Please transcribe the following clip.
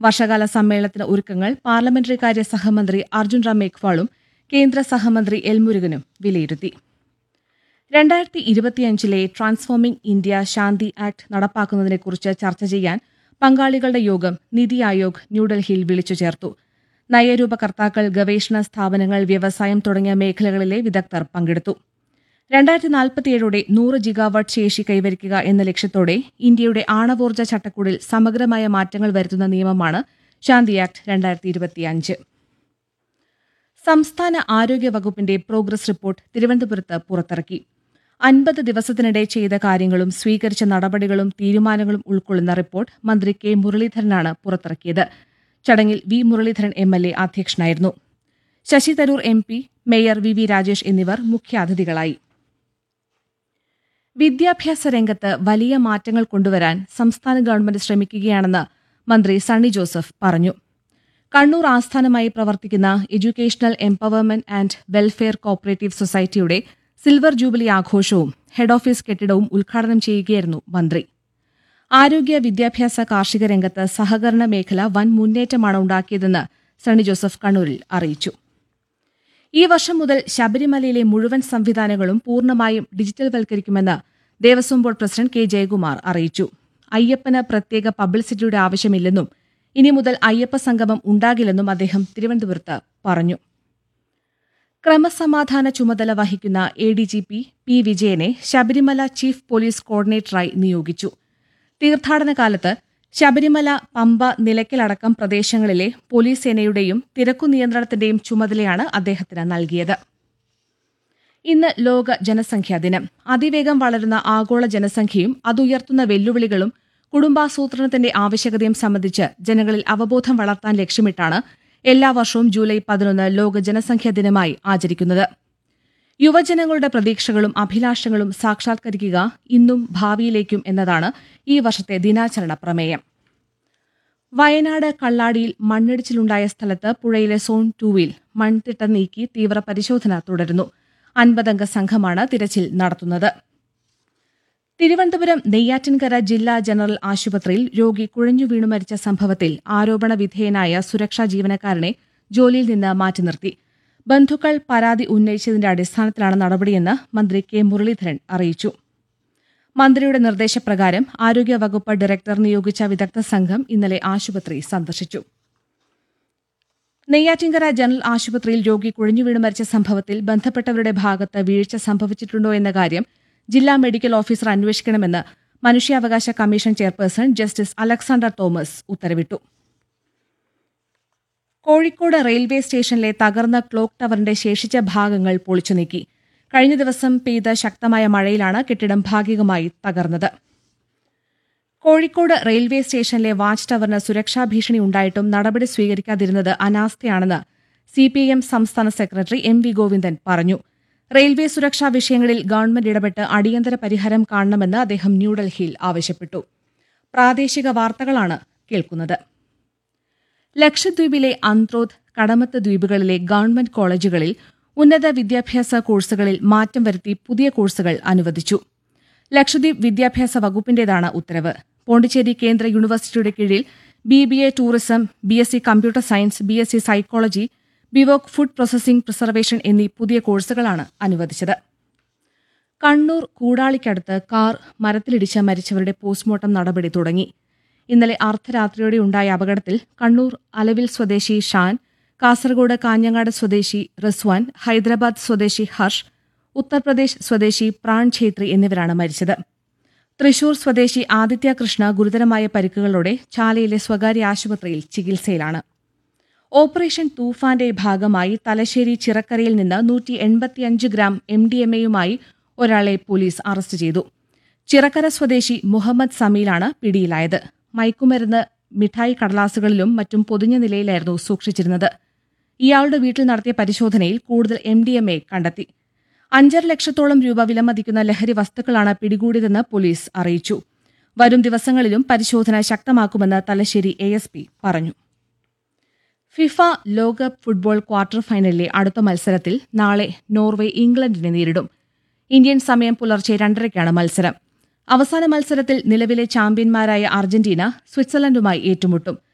വർഷകാല സമ്മേളനത്തിന് ഒരുക്കങ്ങൾ പാർലമെന്ററി കാര്യ സഹമന്ത്രി അർജുൻ റാം മേഘ്വാളും കേന്ദ്ര സഹമന്ത്രി എൽ മുരുകനും വിലയിരുത്തി രണ്ടായിരത്തി ഇരുപത്തിയഞ്ചിലെ ട്രാൻസ്ഫോമിംഗ് ഇന്ത്യ ശാന്തി ആക്ട് നടപ്പാക്കുന്നതിനെക്കുറിച്ച് ചർച്ച ചെയ്യാൻ പങ്കാളികളുടെ യോഗം നിതി ആയോഗ് ന്യൂഡൽഹിയിൽ വിളിച്ചു ചേർത്തു നയരൂപകർത്താക്കൾ ഗവേഷണ സ്ഥാപനങ്ങൾ വ്യവസായം തുടങ്ങിയ മേഖലകളിലെ വിദഗ്ധർ പങ്കെടുത്തു രണ്ടായിരത്തി നാൽപ്പത്തിയേഴോടെ നൂറ് ജിഗാവാട്ട് ശേഷി കൈവരിക്കുക എന്ന ലക്ഷ്യത്തോടെ ഇന്ത്യയുടെ ആണവോർജ്ജ ചട്ടക്കൂടിൽ സമഗ്രമായ മാറ്റങ്ങൾ വരുത്തുന്ന നിയമമാണ് ശാന്തി ആക്ട് രണ്ടായിരത്തി ഇരുപത്തിയഞ്ച് സംസ്ഥാന ആരോഗ്യ വകുപ്പിന്റെ പ്രോഗ്രസ് റിപ്പോർട്ട് തിരുവനന്തപുരത്ത് പുറത്തിറക്കി അൻപത് ദിവസത്തിനിടെ ചെയ്ത കാര്യങ്ങളും സ്വീകരിച്ച നടപടികളും തീരുമാനങ്ങളും ഉൾക്കൊള്ളുന്ന റിപ്പോർട്ട് മന്ത്രി കെ മുരളീധരനാണ് പുറത്തിറക്കിയത് ചടങ്ങിൽ V Muraleedharan M L A അധ്യക്ഷനായിരുന്നു Shashi Tharoor M P mayor V V Rajesh എന്നിവർ മുഖ്യാതിഥികളായി വിദ്യാഭ്യാസ രംഗത്ത് വലിയ മാറ്റങ്ങൾ കൊണ്ടുവരാൻ സംസ്ഥാന ഗവൺമെന്റ് ശ്രമിക്കുകയാണെന്ന് മന്ത്രി സണ്ണി ജോസഫ് പറഞ്ഞു കണ്ണൂർ ആസ്ഥാനമായി പ്രവർത്തിക്കുന്ന educational empowerment and welfare cooperative സൊസൈറ്റിയുടെ സിൽവർ ജൂബിലി ആഘോഷവും ഹെഡ് ഓഫീസ് കെട്ടിടവും ഉദ്ഘാടനം ചെയ്യുകയായിരുന്നു മന്ത്രി ആരോഗ്യ വിദ്യാഭ്യാസ കാർഷിക രംഗത്ത് സഹകരണ മേഖല വൻ മുന്നേറ്റമാണ് ഉണ്ടാക്കിയതെന്ന് സണ്ണി ജോസഫ് കണ്ണൂരിൽ അറിയിച്ചു ഈ വർഷം മുതൽ ശബരിമലയിലെ മുഴുവൻ സംവിധാനങ്ങളും പൂർണ്ണമായും ഡിജിറ്റൽവൽക്കരിക്കുമെന്ന് Devaswom board president K Jayakumar അറിയിച്ചു അയ്യപ്പന് പ്രത്യേക പബ്ലിസിറ്റിയുടെ ആവശ്യമില്ലെന്നും ഇനി മുതൽ അയ്യപ്പ സംഗമം ഉണ്ടാകില്ലെന്നും അദ്ദേഹം തിരുവനന്തപുരത്ത് പറഞ്ഞു ക്രമസമാധാന ചുമതല വഹിക്കുന്ന A D G P P വിജയനെ ശബരിമല ചീഫ് പോലീസ് കോർഡിനേറ്ററായി നിയോഗിച്ചു തീർത്ഥാടന കാലത്ത് ശബരിമല പമ്പ നിലയ്ക്കലടക്കം പ്രദേശങ്ങളിലെ പോലീസ് സേനയുടെയും തിരക്കു നിയന്ത്രണത്തിന്റെയും ചുമതലയാണ് അദ്ദേഹത്തിന് നൽകിയത് ഇന്ന് ലോക ജനസംഖ്യാ ദിനം അതിവേഗം വളരുന്ന ആഗോള ജനസംഖ്യയും അതുയർത്തുന്ന വെല്ലുവിളികളും കുടുംബാസൂത്രണത്തിന്റെ ആവശ്യകതയും സംബന്ധിച്ച് ജനങ്ങളിൽ അവബോധം വളർത്താൻ ലക്ഷ്യമിട്ടാണ് എല്ലാ വർഷവും ജൂലൈ പതിനൊന്ന് ലോക ജനസംഖ്യാ ദിനമായി ആചരിക്കുന്നത് യുവജനങ്ങളുടെ പ്രതീക്ഷകളും അഭിലാഷങ്ങളും സാക്ഷാത്കരിക്കുക ഇന്നും ഭാവിയിലേക്കും എന്നതാണ് ഈ വർഷത്തെ ദിനാചരണ പ്രമേയം വയനാട് കള്ളാടിയിൽ മണ്ണിടിച്ചിലുണ്ടായ സ്ഥലത്ത് പുഴയിലെ സോൺ ടൂവിൽ മൺതിട്ട നീക്കി തീവ്ര പരിശോധന തുടരുന്നു അൻപതംഗ സംഘമാണ് തിരച്ചിൽ നടത്തുന്നത് തിരുവനന്തപുരം നെയ്യാറ്റിൻകര ജില്ലാ ജനറൽ ആശുപത്രിയിൽ രോഗി കുഴഞ്ഞു വീണു മരിച്ച സംഭവത്തിൽ ആരോപണ വിധേയനായ സുരക്ഷാ ജീവനക്കാരനെ ജോലിയിൽ നിന്ന് മാറ്റി നിർത്തി ബന്ധുക്കൾ പരാതി ഉന്നയിച്ചതിന്റെ അടിസ്ഥാനത്തിലാണ് നടപടിയെന്ന് മന്ത്രി കെ മുരളീധരൻ അറിയിച്ചു മന്ത്രിയുടെ നിർദ്ദേശപ്രകാരം ആരോഗ്യവകുപ്പ് ഡയറക്ടർ നിയോഗിച്ച വിദഗ്ധ സംഘം ഇന്നലെ ആശുപത്രി സന്ദർശിച്ചു നെയ്യാറ്റിൻകര ജനറൽ ആശുപത്രിയിൽ രോഗി കുഴഞ്ഞുവീണ് മരിച്ച സംഭവത്തിൽ ബന്ധപ്പെട്ടവരുടെ ഭാഗത്ത് വീഴ്ച സംഭവിച്ചിട്ടുണ്ടോ എന്ന കാര്യം ജില്ലാ മെഡിക്കൽ ഓഫീസർ അന്വേഷിക്കണമെന്ന് മനുഷ്യാവകാശ commission chairperson justice Alexander Thomas ഉത്തരവിട്ടു കോഴിക്കോട് റെയിൽവേ സ്റ്റേഷനിലെ തകർന്ന ക്ലോക്ക് ടവറിന്റെ ശേഷിച്ച ഭാഗങ്ങൾ പൊളിച്ചു നീക്കി കഴിഞ്ഞ ദിവസം പെയ്ത ശക്തമായ മഴയിലാണ് കെട്ടിടം ഭാഗികമായി തകർന്നത് കോഴിക്കോട് റെയിൽവേ സ്റ്റേഷനിലെ വാച്ച് ടവറിന് സുരക്ഷാ ഭീഷണി ഉണ്ടായിട്ടും നടപടി സ്വീകരിക്കാതിരുന്നത് അനാസ്ഥയാണെന്ന് സിപിഐഎം സംസ്ഥാന സെക്രട്ടറി എം വി ഗോവിന്ദൻ പറഞ്ഞു റെയിൽവേ സുരക്ഷാ വിഷയങ്ങളിൽ ഗവൺമെന്റ് ഇടപെട്ട് അടിയന്തര പരിഹാരം കാണണമെന്ന് അദ്ദേഹം ന്യൂഡൽഹിയിൽ ആവശ്യപ്പെട്ടു പ്രാദേശിക വാർത്തകളാണ് കേൾക്കുന്നത് ലക്ഷദ്വീപിലെ അന്ത്രോത്ത് കടമത്ത് ദ്വീപുകളിലെ ഗവൺമെന്റ് കോളേജുകളിൽ ഉന്നത വിദ്യാഭ്യാസ കോഴ്സുകളിൽ മാറ്റം വരുത്തി പുതിയ കോഴ്സുകൾ അനുവദിച്ചു ലക്ഷദ്വീപ് വിദ്യാഭ്യാസ വകുപ്പിന്റേതാണ് ഉത്തരവ് പോണ്ടിച്ചേരി കേന്ദ്ര യൂണിവേഴ്സിറ്റിയുടെ കീഴിൽ B B A tourism B S C computer science B S C psychology BVoc food processing preservation എന്നീ പുതിയ കോഴ്സുകളാണ് അനുവദിച്ചത് കണ്ണൂർ കൂടാളിക്കടുത്ത് കാർ മരത്തിലിടിച്ച് മരിച്ചവരുടെ പോസ്റ്റ്മോർട്ടം നടപടി തുടങ്ങി ഇന്നലെ അർദ്ധരാത്രിയോടെ ഉണ്ടായ അപകടത്തിൽ കണ്ണൂർ അലവിൽ സ്വദേശി ഷാൻ കാസർഗോഡ് കാഞ്ഞങ്ങാട് സ്വദേശി റസ്വാൻ ഹൈദരാബാദ് സ്വദേശി ഹർഷ് ഉത്തർപ്രദേശ് സ്വദേശി പ്രാൺ ഛേത്രി എന്നിവരാണ് മരിച്ചത് തൃശൂർ സ്വദേശി ആദിത്യ കൃഷ്ണ ഗുരുതരമായ പരിക്കുകളോടെ ചാലയിലെ സ്വകാര്യ ആശുപത്രിയിൽ ചികിത്സയിലാണ് ഓപ്പറേഷൻ തൂഫാന്റെ ഭാഗമായി തലശ്ശേരി ചിറക്കരയിൽ നിന്ന് നൂറ്റി എൺപത്തിയഞ്ച് ഗ്രാം എം ഡി എം എയുമായി ഒരാളെ പോലീസ് അറസ്റ്റ് ചെയ്തു ചിറക്കര സ്വദേശി മുഹമ്മദ് സമീലാണ് പിടിയിലായത് മയക്കുമരുന്ന് മിഠായി കടലാസുകളിലും മറ്റും പൊതിഞ്ഞ നിലയിലായിരുന്നു സൂക്ഷിച്ചിരുന്നത് ഇയാളുടെ വീട്ടിൽ നടത്തിയ പരിശോധനയിൽ കൂടുതൽ എം ഡി എം എ കണ്ടെത്തി അഞ്ചര ലക്ഷത്തോളം രൂപ വിലമതിക്കുന്ന ലഹരി വസ്തുക്കളാണ് പിടികൂടിയതെന്ന് പോലീസ് അറിയിച്ചു വരും ദിവസങ്ങളിലും പരിശോധന ശക്തമാക്കുമെന്ന് തലശ്ശേരി എ എസ് പി പറഞ്ഞു ഫിഫ ലോകകപ്പ് ഫുട്ബോൾ ക്വാർട്ടർ ഫൈനലിലെ അടുത്ത മത്സരത്തിൽ നാളെ നോർവേ ഇംഗ്ലണ്ടിനെ നേരിടും ഇന്ത്യൻ സമയം പുലർച്ചെ രണ്ടരയ്ക്കാണ് മത്സരം അവസാന മത്സരത്തിൽ നിലവിലെ ചാമ്പ്യന്മാരായ അർജന്റീന സ്വിറ്റ്സർലൻഡുമായി ഏറ്റുമുട്ടും